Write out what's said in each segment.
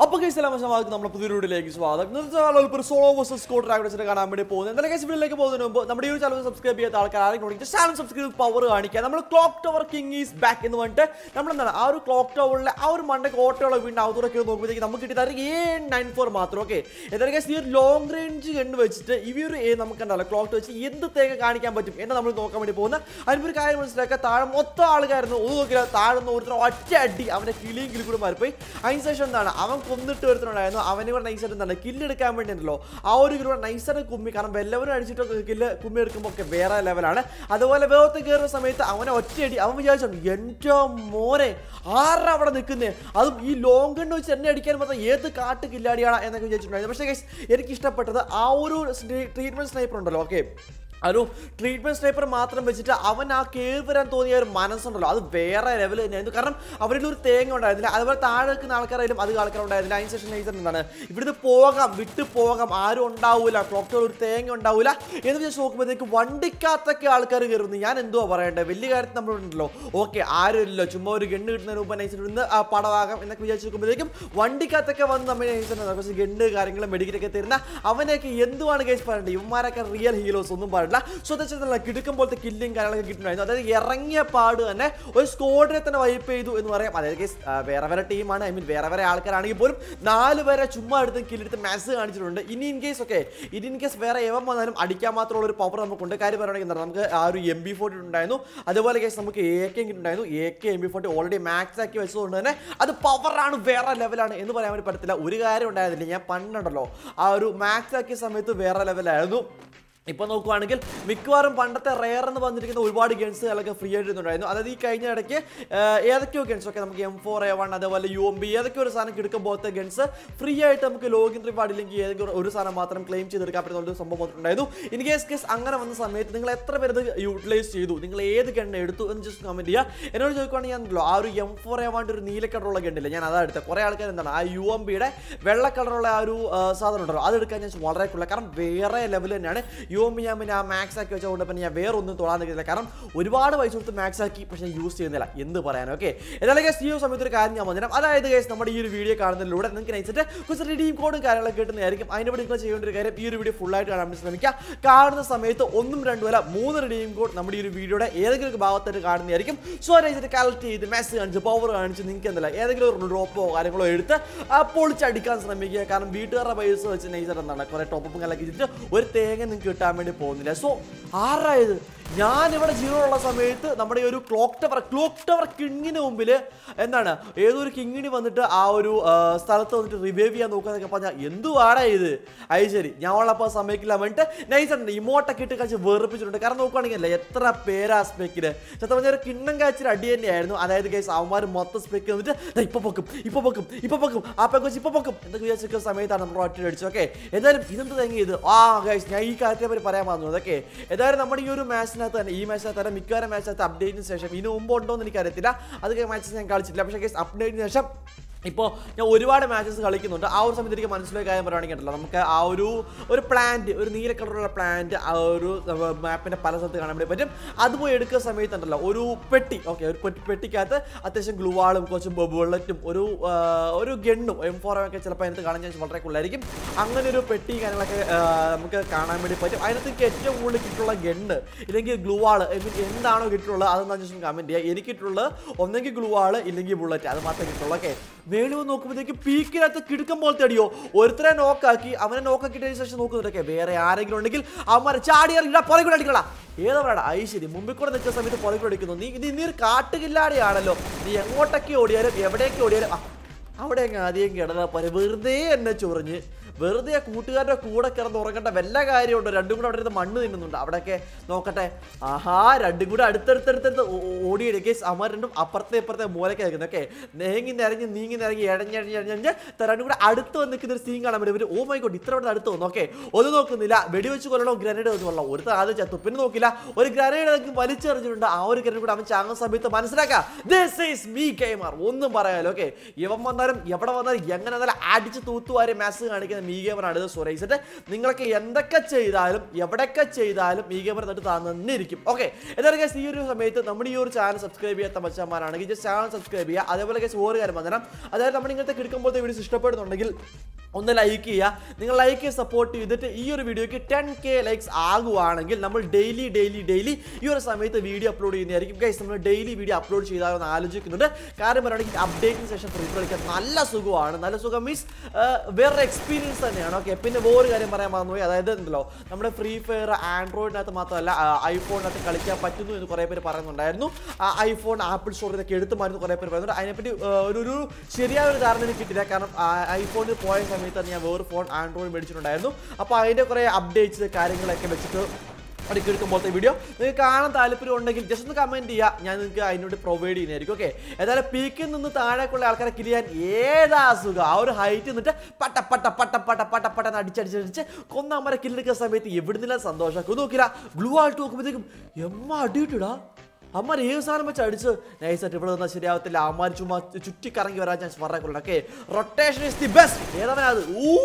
അപ്പോൾ കേസ് എല്ലാം വശമാക്കി നമ്മുടെ പുതിയ വീഡിയോയിലേക്ക് സ്വാഗതം ഇന്നത്തെ ചാനൽ ഒരു സോളോ വേഴ്സസ് സ്കോഡ് ഡ്രാഗൺസിനെ കാണാൻ വേണ്ടി പോകുന്നത് എന്തായാലും കേസ് വീഡിയോയിലേക്ക് പോകുന്നതിന് മുമ്പ് നമ്മുടെ ഈ ചാനൽ സബ്സ്ക്രൈബ് ചെയ്യാത്ത ആൾക്കാർ ആരെങ്കിലും ചാനൽ സബ്സ്ക്രൈബ് പവർ കാണിക്കുക നമ്മൾ clock tower king is back എന്ന് പറഞ്ഞിട്ട് നമ്മൾ എന്താണ് ആ ഒരു ക്ലോക്ക് ടവറിലെ ആ ഒരു മണ്ടയ്ക്ക് ഓട്ടോയുള്ള വീടിൻ്റെ അവതൂറൊക്കെ നോക്കുമ്പോഴത്തേക്ക് നമുക്ക് കിട്ടിയത് എ നയൻ ഫോർ മാത്രം ഓക്കെ എന്തായാലും കേസ് ഈ ഒരു ലോങ് റേഞ്ച് കണ്ട് വെച്ചിട്ട് ഈ ഒരു എ നമുക്ക് എന്തായാലും ക്ലോക്ക് വെച്ച് എന്ത് തേങ്ങ കാണിക്കാൻ പറ്റും എന്ന് നമ്മൾ നോക്കാൻ വേണ്ടി പോകുന്ന അതിനൊരു കാര്യം മനസ്സിലാക്കുക താഴെ മൊത്തം ആൾക്കാരുന്നു ഒന്ന് നോക്കില്ല താഴെ നിന്ന് ഒരുത്തരം ഒറ്റ അടി അവന്റെ കിളിയും കിളി കൂടെ മാറിപ്പോയി അതിനുശേഷം എന്താണ് അവൻ കൊന്നിട്ട് ഒരുത്തനുണ്ടായിരുന്നു അവനെ കൂടെ നൈസായിട്ട് എന്താണ് കില്ലെടുക്കാൻ വേണ്ടി ഉണ്ടല്ലോ ആ ഒരു കിലോ നൈസായിട്ട് കുമ്മി കാരണം എല്ലാവരും അടിച്ചിട്ട് കില്ല് കുമ്മി എടുക്കുമ്പോൾ ഒക്കെ വേറെ ലെവലാണ് അതുപോലെ വേഗത്ത് കയറുന്ന സമയത്ത് അവനെ ഒറ്റയടി അവൻ വിചാരിച്ചു എൻ്റെ മോനെ ആരാ അവിടെ നിൽക്കുന്നേ അതും ഈ ലോങ് ഗണ്ണ് വെച്ച് എന്നെ അടിക്കാൻ മാത്രം ഏത് കാട്ട് കില്ലാടിയാണ് എന്നൊക്കെ വിചാരിച്ചിട്ടുണ്ടായിരുന്നു പക്ഷേ guys, എനിക്ക് ഇഷ്ടപ്പെട്ടത് ആ ഒരു ട്രീറ്റ്മെന്റ് സ്നൈപ്പർ ഉണ്ടല്ലോ ഓക്കെ ആ ഒരു ട്രീറ്റ്മെന്റ് സ്നൈപ്പർ മാത്രം വെച്ചിട്ട് അവൻ ആ കയറി വരാൻ തോന്നിയ ഒരു മനസ്സുണ്ടല്ലോ അത് വേറെ ലെവൽ തന്നെയായിരുന്നു കാരണം അവരിൽ ഒരു തേങ്ങ ഉണ്ടായിരുന്നില്ല അതുപോലെ താഴെ നിൽക്കുന്ന ആൾക്കാരായാലും അത് ആൾക്കാർ ഉണ്ടായിരുന്നില്ല അതിന് ശേഷം നൈസർ എന്താണ് ഇവിടുന്ന് പോകാം വിട്ടു പോകാം ആരും ഉണ്ടാവില്ല ക്ലോക്കിൽ ഒരു തേങ്ങ ഉണ്ടാവില്ല എന്ന് വെച്ച് നോക്കുമ്പോഴത്തേക്ക് വണ്ടിക്കകത്തൊക്കെ ആൾക്കാർ കയറുന്നു ഞാൻ എന്തുവാ പറയണ്ടേ വലിയ കാര്യത്തിൽ നമ്മളുണ്ടല്ലോ ഓക്കെ ആരും ഇല്ല ചുമ്മാ ഒരു ഗണ്ണ് കിട്ടുന്നതിന് മുമ്പ് നൈസർ ഇന്ന് ആ പടവാകാം എന്നൊക്കെ വിചാരിച്ച് നോക്കുമ്പോഴത്തേക്കും വണ്ടിക്കകത്തൊക്കെ വന്ന് നമ്മൾ നൈസർ കുറച്ച് ഗണ്ണ് കാര്യങ്ങളും മെഡിക്കറ്റൊക്കെ തരുന്ന അവനെയൊക്കെ എന്തുവാണ് കേസ് പറയേണ്ടത് ഇവന്മാരൊക്കെ റിയൽ ഹീറോസ് ഒന്നും പാടില്ല സ്വതന്ത്രല്ല കിടക്കും പോലത്തെ കില്ലും കാര്യങ്ങളൊക്കെ കിട്ടുന്നുണ്ടായിരുന്നു അതായത് ഇറങ്ങിയ പാട് തന്നെ ഒരു സ്കോഡിനെ തന്നെ വൈപ്പ് ചെയ്തു എന്ന് പറയാം അതായത് കേസ് വേറെ വേറെ ടീമാണ് ഐ മീൻ വേറെ വേറെ ആൾക്കാരാണെങ്കിൽ പോലും നാല് പേരെ ചുമ്മാ എടുത്ത് കില്ലെടുത്ത് മാസ് കാണിച്ചിട്ടുണ്ട് ഇനി ഇൻ കേസ് ഒക്കെ ഇനി ഇൻ കേസ് വേറെ എവം വന്നാലും അടിക്കാൻ മാത്രമുള്ള ഒരു പവർ നമുക്കുണ്ട് കാര്യം പറയുകയാണെങ്കിൽ എന്താണ് നമുക്ക് ആ ഒരു എം ബി ഫോർട്ടി ഉണ്ടായിരുന്നു അതുപോലെ കേസ് നമുക്ക് എ കെ ഉണ്ടായിരുന്നു A K M B forty already max ആക്കി വെച്ചതുകൊണ്ട് തന്നെ അത് പവറാണ് വേറെ ലെവലാണ് എന്ന് പറയാൻ വേണ്ടി പറ്റത്തില്ല ഒരു കാര്യം ഉണ്ടായിരുന്നില്ല ഞാൻ പണ്ടുണ്ടല്ലോ ആ ഒരു മാക്സ് ആക്കിയ സമയത്ത് വേറെ ലെവലായിരുന്നു ഇപ്പോൾ നോക്കുവാണെങ്കിൽ മിക്കവാറും പണ്ടത്തെ റെയർ എന്ന് പറഞ്ഞിരിക്കുന്ന ഒരുപാട് ഗൺസുകളൊക്കെ ഫ്രീ ആയിട്ട് ഇരുന്നുണ്ടായിരുന്നു അതായത് ഈ കഴിഞ്ഞ ഇടയ്ക്ക് ഏഹ്, ഏതൊക്കെയോ ഗൺസ് ഒക്കെ നമുക്ക് എം ഫോർ എ വൺ അതേപോലെ യു എം ബി ഏതൊക്കെ ഒരു സാധനം കിടക്കുമ്പോഴത്തെ ഗൺസ് ഫ്രീ ആയിട്ട് നമുക്ക് ലോഗിൻ റിവാർഡ് ഇല്ലെങ്കിൽ ഏതൊക്കെ ഒരു സാധനം മാത്രം ക്ലെയിം ചെയ്തെടുക്കാൻ പറ്റുന്ന ഒരു സംഭവം വന്നിട്ടുണ്ടായിരുന്നു ഇൻ കേസ് കേസ് അങ്ങനെ വന്ന സമയത്ത് നിങ്ങൾ എത്ര പേര് ഇത് യൂട്ടിലൈസ് ചെയ്തു നിങ്ങൾ ഏത് ഗണ്ണ് എടുത്തു എന്ന് ജസ്റ്റ് കമന്റ് ചെയ്യുക എന്നോട് ചോദിക്കുവാണെങ്കിൽ ഞാൻ ഉണ്ടല്ലോ ആ ഒരു എം ഫോർ എ വൺ ഒരു നീല കളറുള്ള ഗണ്ണില്ല ഞാൻ അതാ എടുത്തത് കുറേ ആൾക്കാർ എന്താണ് ആ യു എം ബിയുടെ വെള്ള കളറുള്ള ആ ഒരു ആ, സാധനം ഉണ്ടല്ലോ അത് എടുക്കാൻ ഞാൻ വളരെ കൂടുതൽ കാരണം വേറെ ലെവൽ തന്നെയാണ് യു എം ബി ഞാൻ പിന്നെ ആ മാക്സ് ആക്കി വെച്ചുകൊണ്ട് പിന്നെ ഞാൻ വേറെ ഒന്നും തൊടാൻ നിൽക്കുന്നില്ല കാരണം ഒരുപാട് പൈസ കൊടുത്ത് മാക്സ് ആക്കി പക്ഷേ യൂസ് ചെയ്യുന്നില്ല എന്ത് പറയാൻ ഓക്കെ എന്നാലും ഗൈസ് ഈ ഒരു സമയത്ത് ഒരു കാര്യം ഞാൻ പറഞ്ഞുതരാം അതായത് ഗൈസ് നമ്മുടെ ഈ ഒരു വീഡിയോ കാണുന്നതിലൂടെ നിങ്ങൾക്ക് നയിച്ചിട്ട് കുറച്ച് റിഡീം കോഡും കാര്യങ്ങളൊക്കെ കിട്ടുന്നതായിരിക്കും അതിന് വേണ്ടി നിങ്ങൾ ചെയ്യേണ്ട ഒരു കാര്യം ഈ ഒരു വീഡിയോ ഫുള്ളായിട്ട് കാണാൻ വേണ്ടി ശ്രമിക്കുക കാണുന്ന സമയത്ത് ഒന്നും രണ്ടും അല്ല മൂന്ന് റിഡീം കോഡ് നമ്മുടെ ഈ ഒരു വീഡിയോയുടെ ഏതെങ്കിലും ഒരു ഭാഗത്തായിട്ട് കാണുന്നതായിരിക്കും സോ നയിച്ചിട്ട് കളക്ട് ചെയ്ത് മെസ്സ് കാണിച്ച് പവർ കാണിച്ച് നിങ്ങൾക്ക് എന്തല്ല ഏതെങ്കിലും ഒരു ഡ്രോപ്പോ കാര്യങ്ങളോ എടുത്ത് ആ പൊളിച്ചടിക്കാൻ ശ്രമിക്കുക കാരണം വീട്ടുകാരുടെ പൈസ വെച്ച് നയിച്ചിട്ട് എന്താണ് കുറേ ടോപ്പും കാര്യങ്ങളൊക്കെ ചെയ്തിട്ട് ഒരു തേങ്ങ നിങ്ങൾക്ക് കിട്ടാൻ വേണ്ടി പോകുന്നില്ല സോ ആരായത് ഞാൻ ഇവിടെ ജീവൻ ഉള്ള സമയത്ത് നമ്മുടെ ഈ ഒരു ക്ലോക്ക് ടവർ ക്ലോക്ക് ടവർ കിങ്ങിന് മുമ്പിൽ എന്താണ് ഏതൊരു കിങ്ങിണി വന്നിട്ട് ആ ഒരു ആ, സ്ഥലത്ത് വന്നിട്ട് റിവൈവ് ചെയ്യാൻ നോക്കാന്നൊക്കെ പറഞ്ഞാൽ എന്തുവാടാ ഇത് അത് ശരി ഞാൻ ഉള്ളപ്പോൾ സമയക്കില്ല വേണ്ടിട്ട് നൈസ് ഇമോട്ടൊക്കെ ഇട്ട് കഴിച്ച് വെറുപ്പിച്ചിട്ടുണ്ട് കാരണം നോക്കുവാണെങ്കിൽ അല്ലേ എത്ര പേരാ സ്പെക്കില് സത്യം പറഞ്ഞാൽ ഒരു കിണ്ണം കാച്ചിൽ അടി തന്നെയായിരുന്നു അതായത് കേസ് അവന്മാർ മൊത്തം സ്പെക്ക് വന്നിട്ട് ദാ ഇപ്പൊ പൊക്കും ഇപ്പൊ പൊക്കും ഇപ്പൊ പൊക്കും ആ പെക്ക് വെച്ച് ഇപ്പൊ പൊക്കും എന്നൊക്കെ വിചാരിച്ചിരിക്കുന്ന സമയത്താണ് നമ്മൾ ഒറ്റ അടിച്ചു ഓക്കെ ഏതായാലും ഇതെന്ത് തെങ്ങി ഇത് ആ ഗൈസ് ഞാൻ ഈ കാര്യത്തെ പറ്റി പറയാൻ വന്നു അതൊക്കെ ഏതായാലും നമ്മുടെ ഈ ഒരു മാച്ചിനകത്ത് തന്നെ ഈ മാച്ചിനകത്ത് തന്നെ മിക്കവാറും മാച്ചിനകത്ത് അപ്ഡേറ്റിന് ശേഷം ഇതിന് മുമ്പ് ഉണ്ടോ എന്ന് എനിക്കറിയത്തില്ല അതൊക്കെ മാച്ചസ് ഞാൻ കളിച്ചിട്ടില്ല പക്ഷേ കേസ് അപ്ഡേറ്റിന് ശേഷം ഇപ്പോൾ ഞാൻ ഒരുപാട് മാച്ചസ് കളിക്കുന്നുണ്ട് ആ ഒരു സമയത്ത് എനിക്ക് മനസ്സിലായ കാര്യം പറയുകയാണെങ്കിൽ ഉണ്ടല്ലോ നമുക്ക് ആ ഒരു ഒരു പ്ലാന്റ് ഒരു നീല കളറുള്ള പ്ലാന്റ് ആ ഒരു മാപ്പിൻ്റെ പല സ്ഥലത്ത് കാണാൻ വേണ്ടി പറ്റും അത് പോയി എടുക്കുന്ന സമയത്തുണ്ടല്ലോ ഒരു പെട്ടി ഓക്കെ ഒരു പെട്ടി പെട്ടിക്കകത്ത് അത്യാവശ്യം ഗ്ലൂവാളും കുറച്ച് ബുള്ളറ്റും ഒരു ആ, ഒരു ഗണ്ണും എം ഫോർ ഒക്കെ ചിലപ്പോൾ അതിനകത്ത് കാണാൻ ചാൻസ് വളരെ കൂടുതലായിരിക്കും അങ്ങനെ ഒരു പെട്ടി കാര്യങ്ങളൊക്കെ ആ, നമുക്ക് കാണാൻ വേണ്ടി പറ്റും അതിനകത്ത് എനിക്ക് ഏറ്റവും കൂടുതൽ കിട്ടിയിട്ടുള്ള ഗണ്ണ് ഇല്ലെങ്കിൽ ഗ്ലൂവാള് എന്താണോ കിട്ടിയിട്ടുള്ളത് അതെന്താ ജസ്റ്റ് കമൻറ്റ് ചെയ്യുക എനിക്ക് കിട്ടിയിട്ടുള്ളത് ഒന്നെങ്കിൽ ഗ്ലൂവാള് ഇല്ലെങ്കിൽ ബുള്ളറ്റ് അത് മാത്രമേ കിട്ടുള്ളൂ ഓക്കെ മേളിൽ വന്ന് നോക്കുമ്പോഴത്തേക്ക് പീക്കിനകത്ത് കിടക്കം പോലത്തെ അടിയോ ഒരുത്തരെ നോക്കാക്കി അവനെ നോക്കാക്കിയതിനു ശേഷം നോക്കുന്നുണ്ടൊക്കെ വേറെ ആരെങ്കിലും ഉണ്ടെങ്കിൽ അവന്മാരെ ചാടി ഇറങ്ങിടാ പുറകെ കൂടെ അടിക്കടാ ഏതവരാടാ ഐശ്വര്യം മുമ്പിൽ കൂടെ നിൽക്കുന്ന സമയത്ത് പുറകെ കൂടെ അടിക്കുന്നു നീ നീ നീ ഒരു കാട്ടുകില്ലാടിയാണല്ലോ നീ എങ്ങോട്ടൊക്കെ ഓടിയാലും എവിടെയൊക്കെ ഓടിയാലും ആ, അവിടെ അങ്ങ് ആദ്യം കിടന്നാ പോലെ വെറുതെ എന്നെ ചൊറിഞ്ഞ് വെറുതെ ആ കൂട്ടുകാരുടെ കൂടെ കിടന്ന് ഉറങ്ങേണ്ട വല്ല കാര്യമുണ്ടോ രണ്ടും കൂടെ അവിടെ ഇരുന്ന് മണ്ണ് തിന്നുന്നുണ്ട് അവിടെയൊക്കെ നോക്കട്ടെ ആഹാ രണ്ടും കൂടെ അടുത്തടുത്തടുത്തടുത്ത് ഓടിയെടുക്കെ അമ്മ രണ്ടും അപ്പുറത്തെ ഇപ്പുറത്തെ മൂലക്കെ നിൽക്കുന്നത് ഓക്കെ നേങ്ങി നിരങ്ങി നീങ്ങി നിരങ്ങി ഇഴഞ്ഞഴഞ്ഞ് ഇഴഞ്ഞ് രണ്ടും കൂടെ അടുത്ത് വന്ന് നിൽക്കുന്ന ഒരു സീൻ കാണാൻ പറ്റും ഇവര് ഓ മൈ ഗോഡ് ഇത്ര ഇവിടെ അടുത്ത് വന്നു ഓക്കെ ഒന്ന് നോക്കുന്നില്ല വെടിവെച്ച് കൊല്ലണോ ഗ്രനേഡ് വെച്ച് കൊള്ളണം ഒരു ആദ്യം ചത്തു പിന്നെ നോക്കില്ല ഒരു ഗ്രനേഡ് വലിച്ചെറിഞ്ഞിട്ടുണ്ട് ആ ഒരു ഗ്രനേഡ് കൂടെ അവൻ ചാങ്ങുന്ന സമയത്ത് മനസ്സിലാക്കാം ദിസ് ഈസ് മീ ഗെയിമർ ഒന്നും പറയാലോ ഓക്കെ ഇവൻ വന്ന വന്നാലും എവിടെ വന്നാലും എങ്ങനെ വന്നാലും അടിച്ച് തൂത്തുവാരി മാസ് കാണിക്കുന്ന മീ ഗെയിമറാണ് ഇത് സുരൈസിട്ട് നിങ്ങൾക്ക് എന്തൊക്കെ ചെയ്താലും എവിടെയൊക്കെ ചെയ്താലും മീ ഗെയിമർ തട്ട് തന്നെ ഇരിക്കും ഓക്കെ എന്തായാലും guys, ഈ ഒരു സമയത്ത് നമ്മുടെ ഈ ഒരു ചാനൽ സബ്സ്ക്രൈബ് ചെയ്യാത്ത മച്ചന്മാരാണെങ്കിൽ ജസ്റ്റ് ചാനൽ സബ്സ്ക്രൈബ് ചെയ്യുക അതേപോലെ guys, ഒരു കാര്യം പറഞ്ഞാൽ അതായത് നമ്മൾ ഇങ്ങനത്തെ കിടക്കുമ്പോഴത്തെ വീഡിയോസ് ഇഷ്ടപ്പെടുന്നുണ്ടെങ്കിൽ ഒന്ന് ലൈക്ക് ചെയ്യുക നിങ്ങൾ ലൈക്ക് ചെയ്ത് സപ്പോർട്ട് ചെയ്തിട്ട് ഈ ഒരു വീഡിയോയ്ക്ക് ടെൻ കെ ലൈക്സ് ആകുവാണെങ്കിൽ നമ്മൾ ഡെയിലി ഡെയിലി ഡെയിലി ഈ ഒരു സമയത്ത് വീഡിയോ അപ്ലോഡ് ചെയ്യുന്നതായിരിക്കും ഗൈസ് നമ്മൾ ഡെയിലി വീഡിയോ അപ്ലോഡ് ചെയ്താലോ എന്ന് ആലോചിക്കുന്നുണ്ട് കാരണം പറയുകയാണെങ്കിൽ അപ്ഡേറ്റിംഗ് സെഷൻ ഫ്രീ കളിക്കാൻ നല്ല സുഖമാണ് നല്ല സുഖം മീൻസ് വേറൊരു എക്സ്പീരിയൻസ് തന്നെയാണ് ഓക്കെ പിന്നെ വേറൊരു കാര്യം പറയാൻ മറന്നുപോയി അതായത് ഉണ്ടല്ലോ നമ്മുടെ ഫ്രീ ഫയർ ആൻഡ്രോയിഡിനകത്ത് മാത്രമല്ല ഐഫോണിനകത്ത് കളിക്കാൻ പറ്റുന്നു എന്ന് കുറേ പേര് പറയുന്നുണ്ടായിരുന്നു ഐഫോൺ ആപ്പിൾ സ്റ്റോറിൽ ഇതൊക്കെ എടുത്തു മാറുന്നു കുറേ പേര് പറയുന്നുണ്ട് അതിനെപ്പറ്റി ആ, ഒരു ഒരു ശരിയായ ഒരു ധാരണ എനിക്ക് കിട്ടില്ല കാരണം ഐഫോണിൽ പോയ സമയത്ത് തന്നെ ഞാൻ വേറെ ഫോൺ ആൻഡ്രോയിഡ് മേടിച്ചിട്ടുണ്ടായിരുന്നു അപ്പോൾ അതിൻ്റെ കുറേ അപ്ഡേറ്റ്സ് കാര്യങ്ങളൊക്കെ വെച്ചിട്ട് അടുക്കി എടുക്കുമ്പോഴത്തെ വീഡിയോ നിങ്ങൾക്ക് കാണാൻ താല്പര്യം ഉണ്ടെങ്കിൽ ജസ്റ്റ് ഒന്ന് കമൻറ്റ് ചെയ്യുക ഞാൻ നിങ്ങൾക്ക് അതിനോട് പ്രൊവൈഡ് ചെയ്യുന്നതായിരിക്കും ഓക്കെ ഏതായാലും പീക്കിൽ നിന്ന് താഴേക്കുള്ള ആൾക്കാരെ കിൽ ചെയ്യാൻ ഏതാ സുഖം ആ ഒരു ഹൈറ്റ് നിന്നിട്ട് പട്ട പട്ട പട്ട പട്ട പട്ട പട്ട എന്ന് അടിച്ചടിച്ചടിച്ച് കൊന്നമ്മരെ കില്ലെടുക്കുന്ന സമയത്ത് എവിടുന്നില്ല സന്തോഷമാക്കും നോക്കില്ല ഗ്ലൂ ആയിട്ട് നോക്കുമ്പോഴത്തേക്കും എമ്മ അടിയിട്ടിടാ അമ്മ ഏത് സാധനം വെച്ച് അടിച്ച് നൈസായിട്ട് ഇവിടെ നിന്നാൽ ശരിയാവത്തില്ല അമ്മാർ ചുമ്മാ ചുറ്റിക്കറങ്ങി വരാൻ ചാൻസ് പറഞ്ഞേക്കുള്ളൂ okay rotation is the best ഏതാണ് അത് ഊ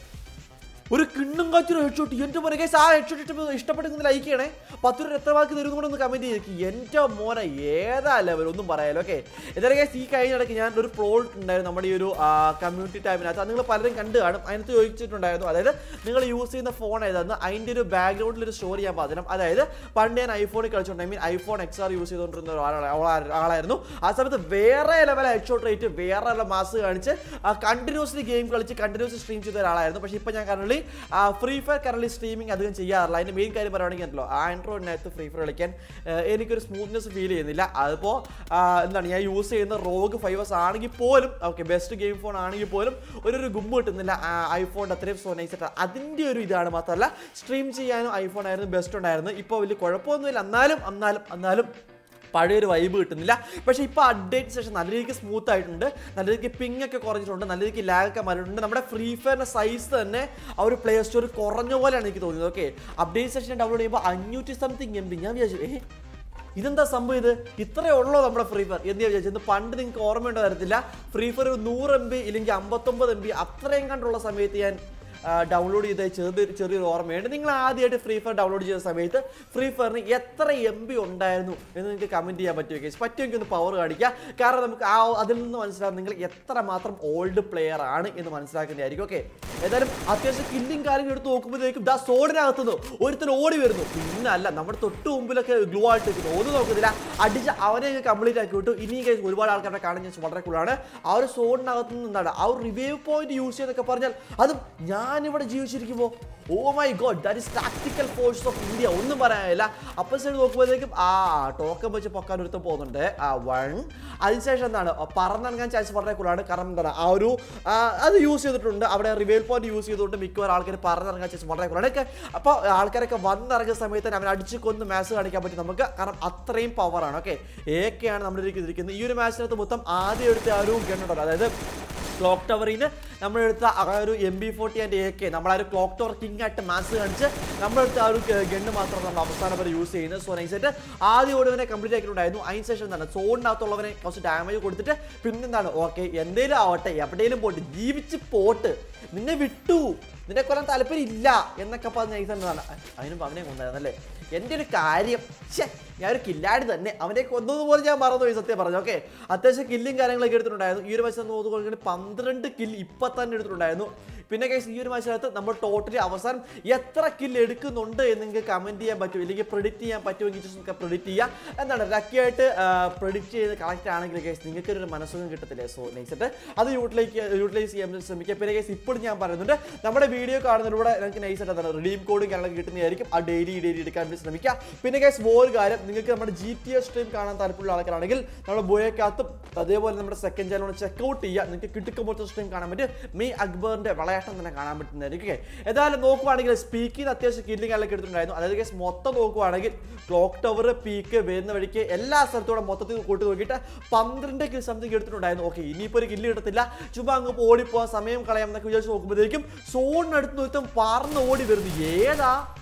ഒരു കിണ്ണും കാച്ചൊരു ഹെഡ്ഷോട്ട് എൻ്റെ മോനെ കേസ് ആ ഹെഡ്ഷോട്ട് ഇട്ട് ഇഷ്ടപ്പെടുന്ന ലൈക്ക് ചെയ്യണേ പത്ത് രൂപ എത്ര വാക്ക് തരുന്നു കൂടെ ഒന്ന് കമൻറ്റ് ചെയ്തേക്ക് എൻ്റെ മോനെ ഏതാ ലെവൽ ഒന്നും പറയാലോ ഓക്കെ എന്തായാലും കേസ് ഈ കഴിഞ്ഞ ഇടയ്ക്ക് ഞാൻ ഒരു പ്ലോട്ട് ഉണ്ടായിരുന്നു നമ്മുടെ ഈ ഒരു കമ്മ്യൂണിറ്റി ടൈമിനകത്ത് അത് നിങ്ങൾ പലരും കണ്ടു കാണും അതിനകത്ത് ചോദിച്ചിട്ടുണ്ടായിരുന്നു അതായത് നിങ്ങൾ യൂസ് ചെയ്യുന്ന ഫോൺ ഏതാന്ന് അതിൻ്റെ ഒരു ബാക്ക്ഗ്രൗണ്ടിൽ ഒരു സ്റ്റോറി ഞാൻ പറഞ്ഞു അതായത് പണ്ട് ഞാൻ ഐഫോണിൽ കളിച്ചോണ്ട് I mean iPhone X R use ചെയ്തുകൊണ്ടിരുന്ന ഒരാളാണ് ആളാ- ആളായിരുന്നു ആ സമയത്ത് വേറെ ലെവൽ ഹെഡ്ഷോട്ട് റേറ്റ് വേറെ ലെവൽ മാസ് കാണിച്ച് കണ്ടിന്യൂസ്ലി ഗെയിം കളിച്ച് കണ്ടിന്യൂസ്ലി സ്ട്രീം ചെയ്ത ഒരാളായിരുന്നു പക്ഷേ ഇപ്പോൾ ഞാൻ currently free fire currently streaming അധികം ചെയ്യാറില്ല അതിൻ്റെ മെയിൻ കാര്യം പറയുകയാണെങ്കിൽ ഉണ്ടല്ലോ ആൻഡ്രോയിഡിനകത്ത് ഫ്രീ ഫയർ കളിക്കാൻ ആ, എനിക്കൊരു സ്മൂത്ത്നെസ് ഫീൽ ചെയ്യുന്നില്ല അതിപ്പോൾ എന്താണ് ഞാൻ യൂസ് ചെയ്യുന്ന റോഗ് ഫൈവേഴ്സ് ആണെങ്കിൽ പോലും ഓക്കെ ബെസ്റ്റ് ഗെയിം ഫോൺ ആണെങ്കിൽ പോലും ഒരു ഒരു ഗുമ്മ് കിട്ടുന്നില്ല ഐഫോണിൻ്റെ അത്രയും സോ നൈസ് അതിൻ്റെ ഒരു ഇതാണ് മാത്രമല്ല സ്ട്രീം ചെയ്യാനും ഐഫോൺ ആയിരുന്നു ബെസ്റ്റ് ഉണ്ടായിരുന്നു ഇപ്പോൾ വലിയ കുഴപ്പമൊന്നുമില്ല എന്നാലും എന്നാലും എന്നാലും പഴയൊരു വൈബ് കിട്ടുന്നില്ല പക്ഷേ ഇപ്പോൾ അപ്ഡേറ്റ് സെഷൻ നല്ല രീതിക്ക് സ്മൂത്ത് ആയിട്ടുണ്ട് നല്ല രീതിക്ക് പിങ് ഒക്കെ കുറഞ്ഞിട്ടുണ്ട് നല്ല രീതിക്ക് ലാഗ് ഒക്കെ മാറിയിട്ടുണ്ട് നമ്മുടെ ഫ്രീ ഫയറിൻ്റെ സൈസ് തന്നെ ആ ഒരു പ്ലേ സ്റ്റോർ കുറഞ്ഞ പോലെയാണ് എനിക്ക് തോന്നിയത് ഓക്കെ അപ്ഡേറ്റ് സെഷൻ ഡൗൺലോഡ് ചെയ്യുമ്പോൾ അഞ്ഞൂറ്റി സംതിങ് എം ബി ഞാൻ വിചാരിച്ചു ഏ ഇതെന്താ സംഭവം ഇത് ഇത്രയേ ഉള്ളൂ നമ്മുടെ ഫ്രീ ഫയർ എന്ന് വിചാരിച്ചു ഇത് പണ്ട് നിങ്ങൾക്ക് ഓർമ്മയുണ്ടോ തരത്തില്ല ഫ്രീ ഫയർ ഒരു നൂറ് എം ബി ഇല്ലെങ്കിൽ അമ്പത്തൊമ്പത് എം ബി അത്രയും കണ്ടുള്ള സമയത്ത് ഞാൻ ഡൗൺലോഡ് ചെയ്ത ചെറിയൊരു ചെറിയൊരു ഓർമ്മയുണ്ട് നിങ്ങൾ ആദ്യമായിട്ട് ഫ്രീ ഫയർ ഡൗൺലോഡ് ചെയ്ത സമയത്ത് ഫ്രീ ഫയറിന് എത്ര എം ബി ഉണ്ടായിരുന്നു എന്ന് നിങ്ങൾക്ക് കമൻറ്റ് ചെയ്യാൻ പറ്റുമോ കേസ് പറ്റുമെങ്കിൽ ഒന്ന് പവർ കാണിക്കുക കാരണം നമുക്ക് ആ അതിൽ നിന്ന് മനസ്സിലാവും നിങ്ങൾ എത്ര മാത്രം ഓൾഡ് പ്ലെയർ ആണ് എന്ന് മനസ്സിലാക്കുന്നതായിരിക്കും ഓക്കെ ഏതായാലും അത്യാവശ്യം കില്ലിങ് കാര്യങ്ങൾ എടുത്ത് നോക്കുമ്പോഴത്തേക്കും ദാ സോഡിനകത്തുനിന്ന് ഒരുത്തൻ ഓടി വരുന്നു പിന്നെ അല്ല നമ്മുടെ തൊട്ട് മുമ്പിലൊക്കെ ഗ്ലൂ ആയിട്ട് നിൽക്കുന്നു ഒന്നും നോക്കുന്നില്ല അടിച്ച് അവനെ കംപ്ലീറ്റ് ആക്കി വിട്ടു ഇനി guys ഒരുപാട് ആൾക്കാരെ കാണാൻ ഞാൻ വളരെ കൂടുതലാണ് ആ ഒരു സോഡിനകത്ത് നിന്ന് എന്താണ് ആ ഒരു റിവൈവ് പോയിന്റ് യൂസ് ചെയ്തൊക്കെ പറഞ്ഞാൽ അതും ഞാനിവിടെ ജീവിച്ചിരിക്കുമ്പോൾ oh my god that is tactical force of India ഒന്നും പറയാനില്ല അപ്പോൾ സൈഡ് നോക്കുമ്പോഴത്തേക്കും ആ ടോക്കൺ വെച്ച് പൊക്കാൻ ഒരുത്ത് പോകുന്നുണ്ട് ആ വൺ അതിനുശേഷം എന്താണ് പറന്നിറങ്ങാൻ ചാൻസ് വളരെ കൂടുതലാണ് കാരണം എന്താണ് ആ ഒരു ആ, അത് യൂസ് ചെയ്തിട്ടുണ്ട് അവിടെ റിവൈൽ പോയിന്റ് യൂസ് ചെയ്തുകൊണ്ട് മിക്കവാറും ആൾക്കാർ പറന്നിറങ്ങാൻ ചാൻസ് വളരെ കൂടുതലാണ് അപ്പോൾ ആൾക്കാരൊക്കെ വന്നിറങ്ങുന്ന സമയത്ത് തന്നെ അവൻ അടിച്ച് കൊന്ന് മാച്ച് കാണിക്കാൻ പറ്റും നമുക്ക് കാരണം അത്രയും പവറാണ് ഓക്കെ ഏക്കെയാണ് നമ്മുടെ ഇതിലേക്ക് ഇരിക്കുന്നത് ഈ ഒരു മാച്ചിനകത്ത് മൊത്തം ആദ്യം എടുത്ത ആ ഒരു ഗണ്ണുണ്ടല്ലോ അതായത് ക്ലോക്ക് ടവറിൽ നിന്ന് നമ്മളെടുത്ത ആ ഒരു M B forty and A K നമ്മൾ ആ ഒരു ക്ലോക്ക് ടവർ കിങ് ആയിട്ട് മാസ് കാണിച്ച് നമ്മളെടുത്ത ആ ഒരു ഗണ്ണ് മാത്രം നമ്മൾ അവസാനം വരെ യൂസ് ചെയ്യുന്നത് സോ നൈസായിട്ട് ആദ്യം ഓടുവനെ കംപ്ലീറ്റ് ആക്കിയിട്ടുണ്ടായിരുന്നു അതിന് ശേഷം എന്താണ് സോണിനകത്തുള്ളവനെ കുറച്ച് ഡാമേജ് കൊടുത്തിട്ട് പിന്നെന്താണ് ഓക്കെ എന്തേലും ആവട്ടെ എവിടെയെങ്കിലും പോട്ട് ജീവിച്ച് പോട്ട് നിന്നെ വിട്ടു നിന്നെ കൊല്ലാൻ താല്പര്യം ഇല്ല എന്നൊക്കെ പറഞ്ഞ നൈസ് എന്നതാണ് അതിനും അവനെ കൊണ്ടായിരുന്നല്ലേ എൻ്റെ ഒരു കാര്യം ഛേ ഞാൻ ഒരു കില്ലാടി തന്നെ അവനെ കൊന്നതുപോലെ ഞാൻ മറന്നുപോയി സത്യം പറഞ്ഞു ഓക്കെ അത്യാവശ്യം കില്ലും കാര്യങ്ങളൊക്കെ എടുത്തിട്ടുണ്ടായിരുന്നു ഈ ഒരു മത്സരം നോക്കുകയാണെങ്കിൽ പന്ത്രണ്ട് കിൽ ഇപ്പം തന്നെ എടുത്തിട്ടുണ്ടായിരുന്നു പിന്നെ കേസ് ഈ ഒരു മത്സരത്ത് നമ്മൾ ടോട്ടലി അവസാനം എത്ര കിൽ എടുക്കുന്നുണ്ട് എന്ന് നിങ്ങൾക്ക് കമൻറ്റ് ചെയ്യാൻ പറ്റും ഇല്ലെങ്കിൽ പ്രിഡിക്റ്റ് ചെയ്യാൻ പറ്റുമെങ്കിൽ just നിങ്ങൾക്ക് പ്രിഡിക്റ്റ് ചെയ്യാം എന്താണ് ലക്കിയായിട്ട് പ്രിഡിക്റ്റ് ചെയ്ത് കളക്ട് ആണെങ്കിൽ കേസ് നിങ്ങൾക്ക് ഒരു മനസ്സുഖം കിട്ടത്തില്ലേ സോ നെക്സ്റ്റ് അത് യൂട്ടിലൈസ് യൂട്ടിലൈസ് ചെയ്യാൻ ശ്രമിക്കുക പിന്നെ കേസ് ഇപ്പോഴും ഞാൻ പറയുന്നുണ്ട് നമ്മുടെ വീഡിയോ കാണുന്നതിലൂടെ നിങ്ങൾക്ക് നൈസായിട്ട് എന്താണ് റിഡീം കോഡും കാര്യങ്ങളൊക്കെ കിട്ടുന്നതായിരിക്കും ആ ഡെയിലി ഡെയിലി എടുക്കാൻ വേണ്ടി ശ്രമിക്കുക പിന്നെ കേസ് ഒരു കാര്യം നിങ്ങൾക്ക് നമ്മുടെ ജി ടി എസ് സ്ട്രീം കാണാൻ താല്പര്യമുള്ള ആൾക്കാരാണെങ്കിൽ നമ്മുടെ ബോയക്കകത്തും അതേപോലെ നമ്മുടെ സെക്കൻഡ് ചാനൽ ചെക്കൗട്ട് ചെയ്യുക നിങ്ങൾക്ക് കിട്ടുക്കുമ്പോഴത്തെ സ്ട്രീം കാണാൻ പറ്റും മീ അക്ബറിന്റെ വിളയാട്ടം തന്നെ കാണാൻ പറ്റുന്നതായിരിക്കും Okay. ഏതായാലും നോക്കുവാണെങ്കിൽ സ്പീക്കിന് അത്യാവശ്യം കില്ലിംഗ് കാര്യങ്ങളൊക്കെ എടുത്തിട്ടുണ്ടായിരുന്നു അതായത് കേസ് മൊത്തം നോക്കുവാണെങ്കിൽ ക്ലോക്ക് ടവർ പീക്ക് വരുന്ന വഴിക്ക് എല്ലാ സ്ഥലത്തോടെ മൊത്തത്തിൽ കൂട്ടി നോക്കിയിട്ട് പന്ത്രണ്ട് കിൽ സംതിങ് എടുത്തിട്ടുണ്ടായിരുന്നു ഓക്കെ ഇനിയിപ്പോൾ ഒരു കില്ല് കിട്ടത്തില്ല ചുമ്മാ അങ്ങ് ഓടിപ്പോവാൻ സമയം കളയാം എന്നൊക്കെ വിചാരിച്ച് നോക്കുമ്പോഴത്തേക്കും സോണിനടുത്ത് നോക്കും പറന്ന് ഓടി വരുന്നു ഏതാ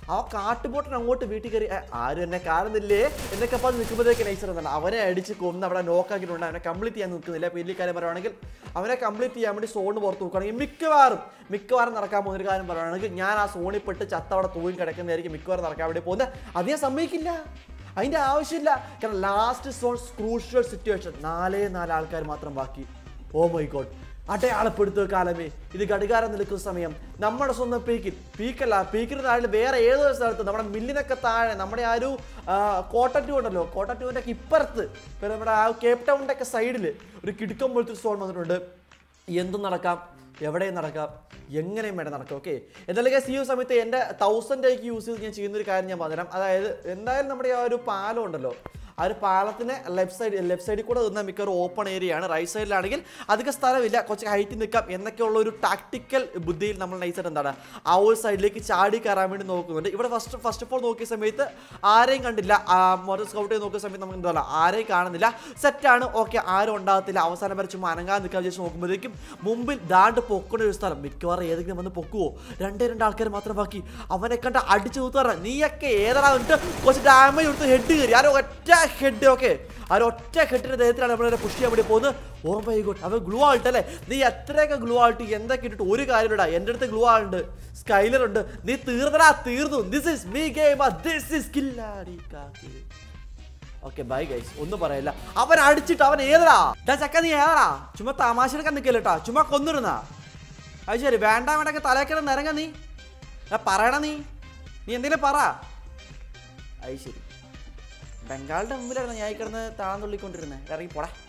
ആ കാട്ടുപോട്ടൻ അങ്ങോട്ട് വീട്ടിൽ കയറി "ഏ, ആരും എന്നെ കാണുന്നില്ലേ എന്നൊക്കെ അപ്പം നിൽക്കുമ്പോഴത്തേക്ക് നൈസർ എന്താണ് അവനെ അടിച്ച് കൊന്ന് അവിടെ നോക്കാക്കിയിട്ടുണ്ട് അവനെ കംപ്ലീറ്റ് ചെയ്യാൻ നിൽക്കുന്നില്ല വലിയ കാര്യം പറയുവാണെങ്കിൽ അവനെ കംപ്ലീറ്റ് ചെയ്യാൻ വേണ്ടി സോണിന് പുറത്ത് നോക്കുകയാണെങ്കിൽ മിക്കവാറും മിക്കവാറും നടക്കാൻ പോകുന്ന ഒരു കാര്യം പറയുവാണെങ്കിൽ ഞാൻ ആ സോണിൽ പെട്ട് ചത്ത അവിടെ തൂങ്ങി കിടക്കുന്നതായിരിക്കും മിക്കവാറും നടക്കാൻ വേണ്ടി പോകുന്നത് അധികം സമ്മതിക്കില്ല അതിന്റെ ആവശ്യമില്ല കാരണം ലാസ്റ്റ് സോൺ ക്രൂഷ്യൽ സിറ്റുവേഷൻ നാലേ നാല് ആൾക്കാർ മാത്രം ബാക്കി ഓ മൈ ഗോഡ് അടയാളപ്പെടുത്തുക കാലമേ ഇത് ഘടികാരം നിൽക്കുന്ന സമയം നമ്മുടെ സ്വന്തം പീക്കിൽ പീക്കല്ല പീക്കിന് താഴെ വേറെ ഏതോ സ്ഥലത്ത് നമ്മുടെ മില്ലിനൊക്കെ താഴെ നമ്മുടെ ആ ഒരു കോട്ടറ്റു ഉണ്ടല്ലോ കോട്ടറ്റുവിൻ്റെ ഒക്കെ ഇപ്പുറത്ത് പിന്നെ നമ്മുടെ ആ കേപ്പ് ടൗണിൻ്റെ ഒക്കെ സൈഡിൽ ഒരു കിടുക്കം പോലത്തെ ഒരു സ്റ്റോൺ വന്നിട്ടുണ്ട് എന്തും നടക്കാം എവിടെയും നടക്കാം എങ്ങനെയും വേണം നടക്കാം ഓക്കെ എന്തായാലും guys, ഈ ഒരു സമയത്ത് എൻ്റെ തൗസൻഡ് ആയിക്ക് യൂസ് ചെയ്ത് ഞാൻ ചെയ്യുന്ന ഒരു കാര്യം ഞാൻ പറഞ്ഞുതരാം അതായത് എന്തായാലും നമ്മുടെ ആ ഒരു പാലം ഉണ്ടല്ലോ ആ ഒരു പാലത്തിന് ലെഫ്റ്റ് സൈഡ് ലെഫ്റ്റ് സൈഡിൽ കൂടെ നിന്നാൽ മിക്ക ഒരു ഓപ്പൺ ഏരിയ ആണ് റൈറ്റ് സൈഡിലാണെങ്കിൽ അധികം സ്ഥലമില്ല കുറച്ച് ഹൈറ്റിൽ നിൽക്കാം എന്നൊക്കെയുള്ള ഒരു ടാക്ടിക്കൽ ബുദ്ധിയിൽ നമ്മൾ നൈസായിട്ട് എന്താണ് ആ ഒരു സൈഡിലേക്ക് ചാടി കയറാൻ വേണ്ടി നോക്കുന്നുണ്ട് ഇവിടെ ഫസ്റ്റ് ഫസ്റ്റ് ഓഫ് ഓൾ നോക്കിയ സമയത്ത് ആരെയും കണ്ടില്ല മോട്ടോർ സ്കൗട്ട് ചെയ്ത് നോക്കിയ സമയത്ത് നമുക്ക് എന്താ ആരെയും കാണുന്നില്ല സെറ്റാണ് ഓക്കെ ആരും ഉണ്ടാകത്തില്ല അവസാനം വരെ ചുമ്മാ അനങ്ങാൻ നിൽക്കാൻ വിചാരിച്ച് നോക്കുമ്പോഴേക്കും മുമ്പിൽ ദാണ്ട് പൊക്കുന്ന ഒരു സ്ഥലം മിക്കവാറും ഏതെങ്കിലും വന്ന് പൊക്കുവോ രണ്ടേ രണ്ട് ആൾക്കാർ മാത്രം ബാക്കി അവനെ കണ്ട് അടിച്ചു തൂത്തറ നീയൊക്കെ ഏതാ എന്നിട്ട് കുറച്ച് ഡാമേജ് കൊടുത്ത് ഹെഡ് കയറി ആരോ ഒറ്റ ഹെഡ് ഓക്കെ ആ ഒരു ഒറ്റ ഹെഡിന്റെ ദേഹത്തിലാണ് നമ്മളെ പുഷ് ചെയ്യാൻ വേണ്ടി പോകുന്നത് ഓ മൈ ഗോഡ് അവൻ ഗ്ലൂ ആൾട്ടല്ലേ നീ എത്രയൊക്കെ ഗ്ലൂ ആൾട്ട് എന്തൊക്കെ ഇട്ടിട്ട് ഒരു കാര്യമില്ല എൻ്റെ അടുത്ത് ഗ്ലൂ ആളുണ്ട് സ്കൈലർ ഉണ്ട് നീ തീർന്നടാ തീർന്നു this is me game this is കില്ലാടി കാക്കി ഓക്കെ ബൈ ഗൈസ് ഒന്നും പറയില്ല അവൻ അടിച്ചിട്ട് അവൻ ഏതടാ ഡാ ചക്ക നീ ഏതടാ ചുമ്മാ തമാശയെടുക്കാൻ നിൽക്കല്ലേട്ടാ ചുമ്മാ കൊന്നിരുന്നാ അത് ശരി വേണ്ട വേണ്ടൊക്കെ തലേക്കിട നിറങ്ങ നീ എടാ, പറയണ നീ നീ എന്തെങ്കിലും പറ അത് ശരി ബംഗാളിന്റെ മുമ്പിലായിരുന്നു ഞാൻ ഈ കിടന്ന് താഴ്ന്നുള്ളിക്കൊണ്ടിരുന്നത് ഇറങ്ങി പോടാ